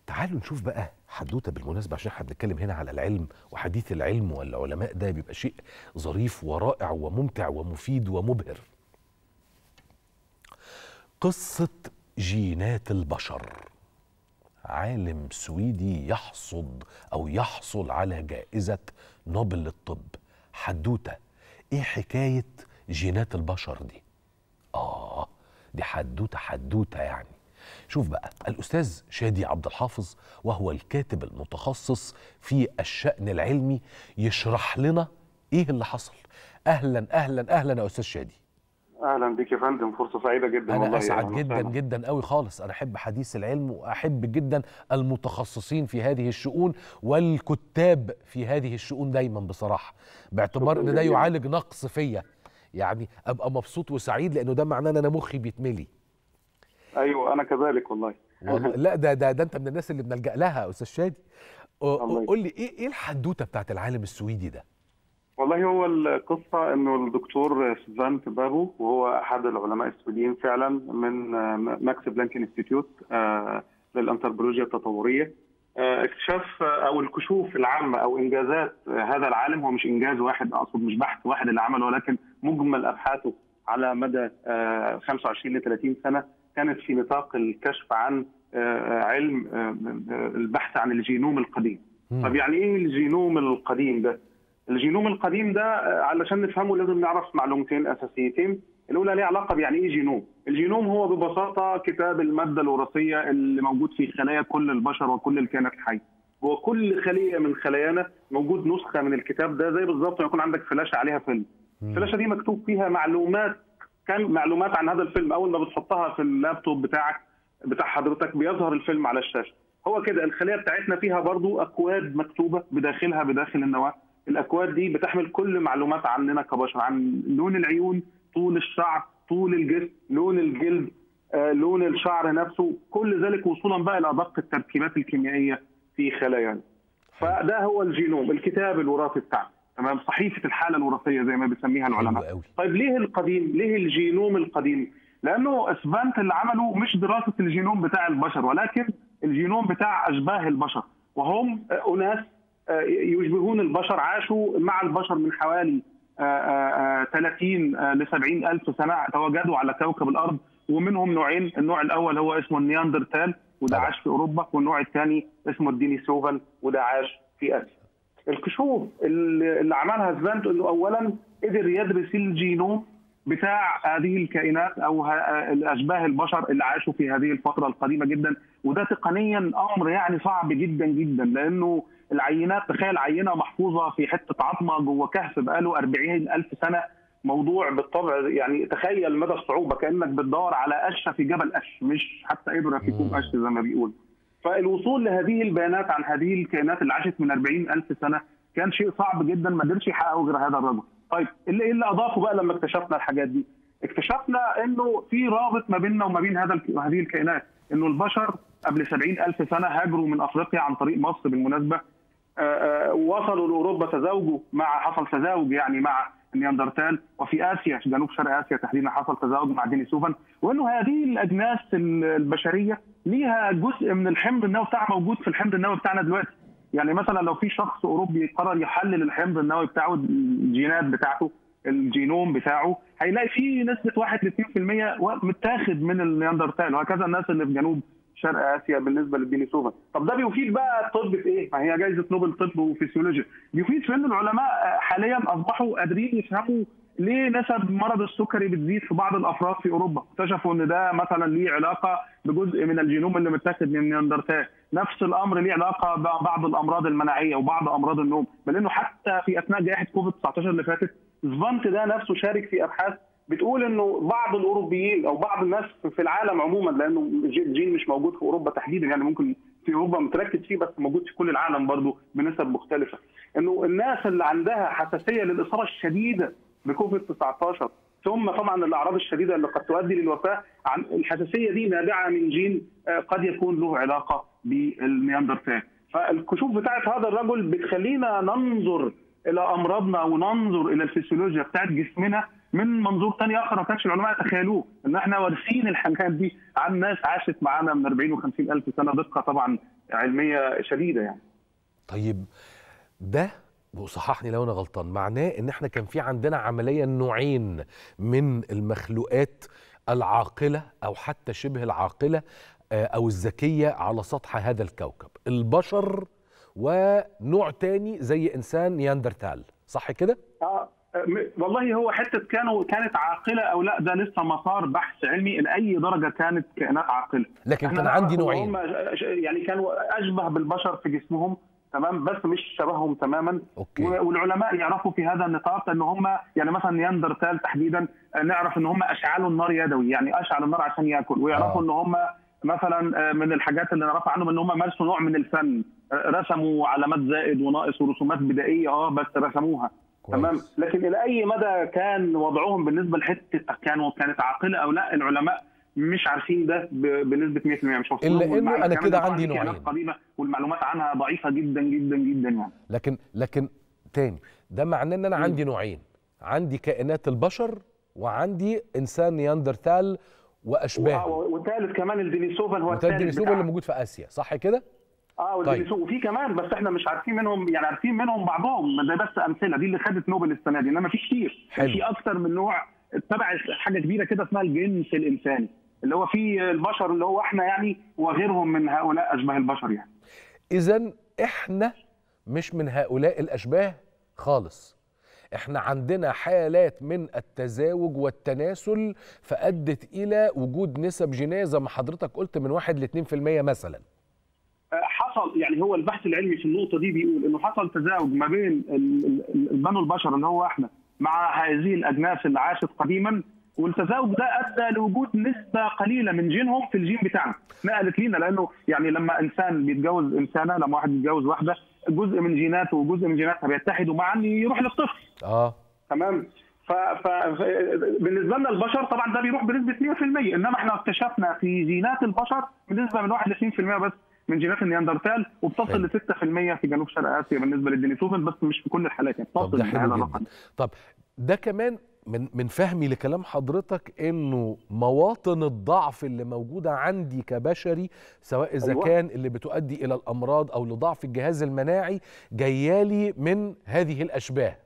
تعالوا نشوف بقى حدوته بالمناسبه عشان احنا بنتكلم هنا على العلم وحديث العلم والعلماء ده بيبقى شيء ظريف ورائع وممتع ومفيد ومبهر. قصه جينات البشر. عالم سويدي يحصد او يحصل على جائزه نوبل للطب. حدوته ايه حكايه جينات البشر دي؟ اه دي حدوته حدوته يعني. شوف بقى الأستاذ شادي عبد الحافظ وهو الكاتب المتخصص في الشأن العلمي يشرح لنا إيه اللي حصل أهلا أهلا أهلا يا أستاذ شادي اهلا بك يا فندم فرصه سعيده جدا أنا والله أسعد أهلاً جدا وسهلاً. جدا قوي خالص أنا أحب حديث العلم وأحب جدا المتخصصين في هذه الشؤون والكتاب في هذه الشؤون دايما بصراحة باعتبار شكراً إن ده جزيلاً. يعالج نقص فيا يعني أبقى مبسوط وسعيد لأنه ده معناه إن أنا مخي بيتملي ايوه انا كذلك والله والله لا ده ده ده انت من الناس اللي بنلجأ لها يا استاذ شادي الله قول يسلمك. قول لي ايه ايه الحدوته بتاعت العالم السويدي ده والله هو القصه انه الدكتور سفانت بابو وهو احد العلماء السويديين فعلا من آه، ماكس بلانك انستيتيوت آه، للانثروبولوجيا التطوريه آه، اكتشاف آه، او الكشوف العامه او انجازات آه، هذا العالم هو مش انجاز واحد اقصد مش بحث واحد اللي عمله ولكن مجمل ابحاثه على مدى آه، 25 ل 30 سنه كانت في نطاق الكشف عن آه، علم آه، آه، البحث عن الجينوم القديم. مم. طب يعني ايه الجينوم القديم ده؟ الجينوم القديم ده آه، علشان نفهمه لازم نعرف معلومتين اساسيتين الاولى ليها علاقه بيعني ايه جينوم الجينوم هو ببساطه كتاب الماده الوراثيه اللي موجود في خلايا كل البشر وكل الكائنات الحيه هو كل خليه من خلايانا موجود نسخه من الكتاب ده زي بالظبط ما يكون عندك فلاشه عليها فيلم الفلاشه دي مكتوب فيها معلومات كان معلومات عن هذا الفيلم اول ما بتحطها في اللابتوب بتاعك بتاع حضرتك بيظهر الفيلم على الشاشه هو كده الخليه بتاعتنا فيها برضو اكواد مكتوبه بداخلها بداخل النواه الاكواد دي بتحمل كل معلومات عننا كبشر عن لون العيون طول الشعر طول الجسم لون الجلد آه، لون الشعر نفسه كل ذلك وصولا بقى الى ادق التركيبات الكيميائيه في خلايانا فده هو الجينوم الكتاب الوراثي بتاعنا تمام صحيفه الحاله الوراثيه زي ما بيسميها حلو العلماء قوي طيب ليه القديم؟ ليه الجينوم القديم؟ لانه اسفنت اللي عمله مش دراسه الجينوم بتاع البشر ولكن الجينوم بتاع اشباه البشر وهم آه، اناس آه، يشبهون البشر عاشوا مع البشر من حوالي آه، آه، آه، 30 آه، ل 70 الف سنه تواجدوا على كوكب الارض ومنهم نوعين النوع الاول هو اسمه النياندرتال وده طبعا. عاش في اوروبا والنوع الثاني اسمه الدينيسوفال وده عاش في اسيا الكشوف اللي اللي عملها سفانت انه اولا قدر يدرس الجينوم بتاع هذه الكائنات او ه- اشباه البشر اللي عاشوا في هذه الفتره القديمه جدا وده تقنيا امر يعني صعب جدا جدا لانه العينات تخيل عينه محفوظه في حته عظمه جوه كهف بقاله 40 الف سنه موضوع بالطبع يعني تخيل مدى الصعوبه كانك بتدور على قشه في جبل قش مش حتى ابره في كوب مم. قش زي ما بيقول فالوصول لهذه البيانات عن هذه الكائنات اللي عاشت من 40 ألف سنة كان شيء صعب جدا ما قدرش يحققه غير هذا الرجل طيب اللي, إيه اللي أضافه بقى لما اكتشفنا الحاجات دي اكتشفنا انه في رابط ما بيننا وما بين هذا الك- هذه الكائنات انه البشر قبل 70 ألف سنة هاجروا من أفريقيا عن طريق مصر بالمناسبة آه، آه، وصلوا لاوروبا تزاوجوا مع حصل تزاوج يعني مع النياندرتال وفي اسيا جنوب شرق اسيا تحديدا حصل تزاوج مع دينيسوفان وانه هذه الاجناس ال- البشريه ليها جزء من الحمض النووي بتاعها موجود في الحمض النووي بتاعنا دلوقتي يعني مثلا لو في شخص اوروبي قرر يحلل الحمض النووي بتاعه الجينات بتاعته الجينوم بتاعه هيلاقي فيه نسبه 1 ل 2% متاخد من النياندرتال وهكذا الناس اللي في جنوب شرق اسيا بالنسبه للدينيسوفا طب ده بيفيد بقى الطب في ايه؟ ما هي جائزه نوبل طب وفسيولوجيا بيفيد في ان العلماء حاليا اصبحوا قادرين يفهموا ليه نسب مرض السكري بتزيد في بعض الافراد في اوروبا اكتشفوا ان ده مثلا ليه علاقه بجزء من الجينوم اللي متاخد من النياندرتال نفس الامر ليه علاقه ببعض الامراض المناعيه وبعض امراض النوم بل انه حتى في اثناء جائحه كوفيد 19 اللي فاتت سفانت ده نفسه شارك في ابحاث بتقول انه بعض الاوروبيين او بعض الناس في العالم عموما لانه الجين مش موجود في اوروبا تحديدا يعني ممكن في اوروبا متركز فيه بس موجود في كل العالم برضه بنسب مختلفه انه الناس اللي عندها حساسيه للاصابه الشديده بكوفيد 19 ثم طبعا الاعراض الشديده اللي قد تؤدي للوفاه عن الحساسيه دي نابعه من جين آه، قد يكون له علاقه بالنياندرتال فالكشوف بتاعت هذا الرجل بتخلينا ننظر الى امراضنا وننظر الى الفسيولوجيا بتاعت جسمنا من منظور تاني اخر ما كانش العلماء يتخيلوه ان احنا وارثين الحاجات دي عن ناس عاشت معانا من 40 و50 الف سنه دقه طبعا علميه شديده يعني طيب ده وصححني لو انا غلطان معناه ان احنا كان في عندنا عمليا نوعين من المخلوقات العاقله او حتى شبه العاقله آه، او الذكيه على سطح هذا الكوكب البشر ونوع تاني زي انسان نياندرتال صح كده اه م- والله هو حته كانوا كانت عاقله او لا ده لسه مسار بحث علمي لاي درجه كانت كائنات عاقله لكن إحنا كان نعرف عندي إن نوعين هم ش- يعني كانوا اشبه بالبشر في جسمهم تمام بس مش شبههم تماما أوكي. و- والعلماء يعرفوا في هذا النطاق ان هم يعني مثلا نياندرتال تحديدا آه، نعرف ان هم اشعلوا النار يدوي يعني اشعل النار عشان ياكل ويعرفوا آه. ان هم مثلا آه، من الحاجات اللي نعرفها عنهم ان هم مارسوا نوع من الفن آه، رسموا علامات زائد وناقص ورسومات بدائيه اه بس رسموها كويس. تمام لكن الى اي مدى كان وضعهم بالنسبه لحته كانوا كانت عاقله او لا العلماء مش عارفين ده ب- بنسبه 100% مش واصلين إلا لهم إنه المعنى. أنا كمان كده طبعاً عندي في كائنات نوعين. قديمه والمعلومات عنها ضعيفه جدا جدا جدا يعني لكن لكن تاني ده معناه ان انا عندي نوعين عندي كائنات البشر وعندي انسان نياندرتال واشباهه و- وثالث كمان الدينيسوفا هو وده الثالث الدينيسوفا بتاع- اللي موجود في اسيا صح كده اه والدينيسوفا وفي كمان بس احنا مش عارفين منهم يعني عارفين منهم بعضهم ده بس امثله دي اللي خدت نوبل السنه دي انما في كتير حلو. في اكثر من نوع تبع حاجه كبيره كده اسمها الجنس الانساني اللي هو في البشر اللي هو احنا يعني وغيرهم من هؤلاء اشباه البشر يعني اذا احنا مش من هؤلاء الاشباه خالص احنا عندنا حالات من التزاوج والتناسل فادت الى وجود نسب جينيه زي ما حضرتك قلت من 1 ل 2% مثلا حصل يعني هو البحث العلمي في النقطه دي بيقول انه حصل تزاوج ما بين ال- ال- البنو البشر اللي هو احنا مع هذه الاجناس اللي عاشت قديما والتزاوج ده ادى لوجود نسبه قليله من جينهم في الجين بتاعنا نقلت لينا لانه يعني لما انسان بيتجوز انسانه لما واحد بيتجوز واحده جزء من جيناته وجزء من جيناتها بيتحدوا معا يروح للطفل اه تمام ف... ف... ف... بالنسبه لنا البشر طبعا ده بيروح بنسبه 100% انما احنا اكتشفنا في جينات البشر بنسبه من 1 ل 2% بس من جينات النياندرتال وبتصل حلو. ل 6% في جنوب شرق اسيا بالنسبه للدينيسوفن بس مش في كل الحالات يعني طب بتصل ده لهذا حلو الرقم جدا طب ده كمان من من فهمي لكلام حضرتك انه مواطن الضعف اللي موجوده عندي كبشري سواء اذا أيوة. كان اللي بتؤدي الى الامراض او لضعف الجهاز المناعي جايالي من هذه الاشباه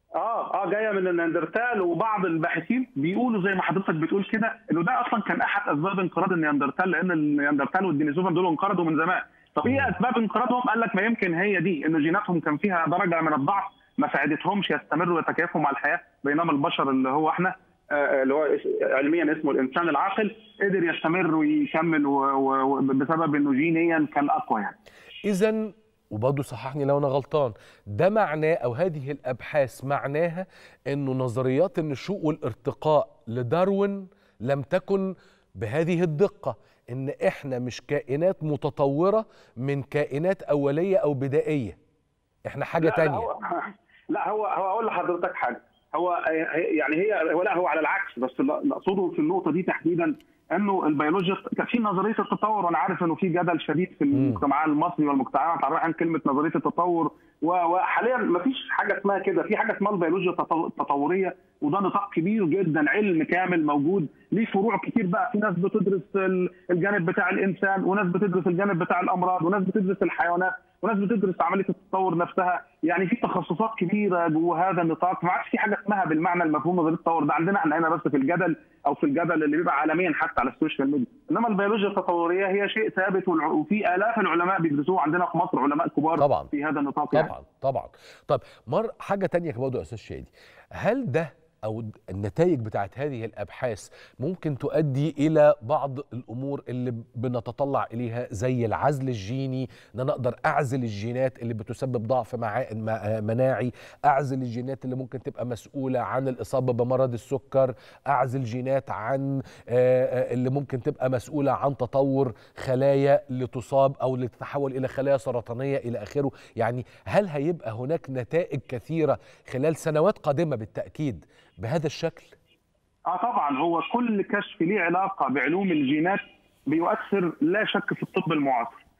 اه اه جايه من النياندرتال وبعض الباحثين بيقولوا زي ما حضرتك بتقول كده انه ده اصلا كان احد اسباب انقراض النياندرتال لان النياندرتال والدينيسوفن دول انقرضوا من زمان طب ايه اسباب انقراضهم؟ قال لك ما يمكن هي دي انه جيناتهم كان فيها درجه من الضعف ما ساعدتهمش يستمروا ويتكيفوا مع الحياه بينما البشر اللي هو احنا آه، اللي هو اس- علميا اسمه الانسان العاقل قدر يستمر ويكمل و- و- و- بسبب انه جينيا كان اقوى يعني اذا وبرضه صححني لو انا غلطان ده معناه او هذه الابحاث معناها انه نظريات النشوء والارتقاء لداروين لم تكن بهذه الدقه ان احنا مش كائنات متطوره من كائنات اوليه او بدائيه احنا حاجه لا لا تانية هو لا هو هو اقول لحضرتك حاجه هو يعني هي هو لا هو على العكس بس اللي اقصده في النقطه دي تحديدا انه البيولوجيا كان في نظريه التطور وانا عارف انه في جدل شديد في المجتمع المصري والمجتمعات عباره عن كلمه نظريه التطور و- وحاليا ما فيش حاجه اسمها كده في حاجه اسمها البيولوجيا التطو- التطوريه وده نطاق كبير جدا علم كامل موجود ليه فروع كتير بقى في ناس بتدرس ال- الجانب بتاع الانسان وناس بتدرس الجانب بتاع الامراض وناس بتدرس الحيوانات وناس بتدرس عمليه التطور نفسها يعني في تخصصات كبيره جوه هذا النطاق ما عادش في حاجه اسمها بالمعنى المفهوم نظريه التطور ده عندنا احنا هنا بس في الجدل او في الجدل اللي بيبقى عالميا حتى على السوشيال ميديا انما البيولوجيا التطوريه هي شيء ثابت والع- وفي الاف العلماء بيدرسوه عندنا في مصر علماء كبار طبعا. في هذا النطاق يعني. طبعا طبعا طب مر حاجه تانية برضه يا استاذ شادي هل ده او النتائج بتاعت هذه الابحاث ممكن تؤدي الى بعض الامور اللي بنتطلع اليها زي العزل الجيني ان انا اقدر اعزل الجينات اللي بتسبب ضعف مع- م- مناعي اعزل الجينات اللي ممكن تبقى مسؤوله عن الاصابه بمرض السكر اعزل جينات عن آه، آه، اللي ممكن تبقى مسؤوله عن تطور خلايا لتصاب او لتتحول الى خلايا سرطانيه الى اخره يعني هل هيبقى هناك نتائج كثيره خلال سنوات قادمه بالتاكيد بهذا الشكل اه طبعا هو كل كشف ليه علاقه بعلوم الجينات بيؤثر لا شك في الطب المعاصر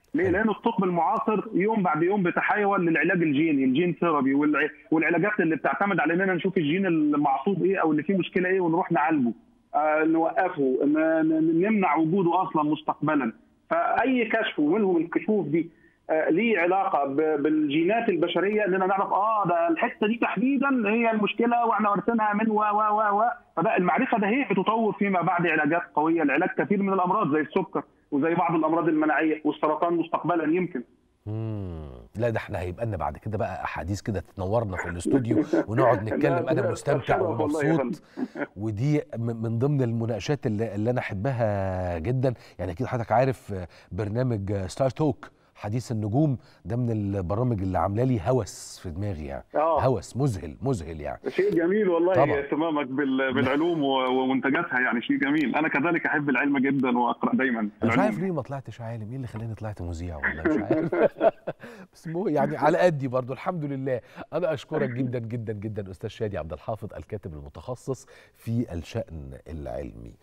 ليه؟ حلو. لان الطب المعاصر يوم بعد يوم بيتحول للعلاج الجيني، الجين ثيرابي والع- والعلاجات اللي بتعتمد على اننا نشوف الجين المعصوب ايه او اللي فيه مشكله ايه ونروح نعالجه. آه نوقفه، ن- ن- نمنع وجوده اصلا مستقبلا. فاي كشف ومنهم الكشوف دي آه ليه علاقه ب- بالجينات البشريه اننا نعرف اه ده الحته دي تحديدا هي المشكله واحنا وارثينها من و و و و فده المعرفه ده هي بتطور فيما بعد علاجات قويه لعلاج كثير من الامراض زي السكر وزي بعض الامراض المناعيه والسرطان مستقبلا يمكن مم. لا ده احنا هيبقى لنا بعد كده بقى احاديث كده تنورنا في الاستوديو ونقعد نتكلم لا، انا ده مستمتع شرف والله يا ومبسوط ودي م- من ضمن المناقشات اللي, اللي انا احبها جدا يعني اكيد حضرتك عارف آه، برنامج آه، ستار توك حديث النجوم ده من البرامج اللي عامله لي هوس في دماغي يعني اه هوس مذهل مذهل يعني شيء جميل والله طبعا. اهتمامك بال- بالعلوم و- ومنتجاتها يعني شيء جميل انا كذلك احب العلم جدا واقرا دايما في انا مش عارف العلوم ليه ما طلعتش عالم ايه اللي خلاني طلعت مذيع والله مش عارف بس مو يعني على قدي برضو الحمد لله انا اشكرك جدا جدا جدا استاذ شادي عبد الحافظ الكاتب المتخصص في الشان العلمي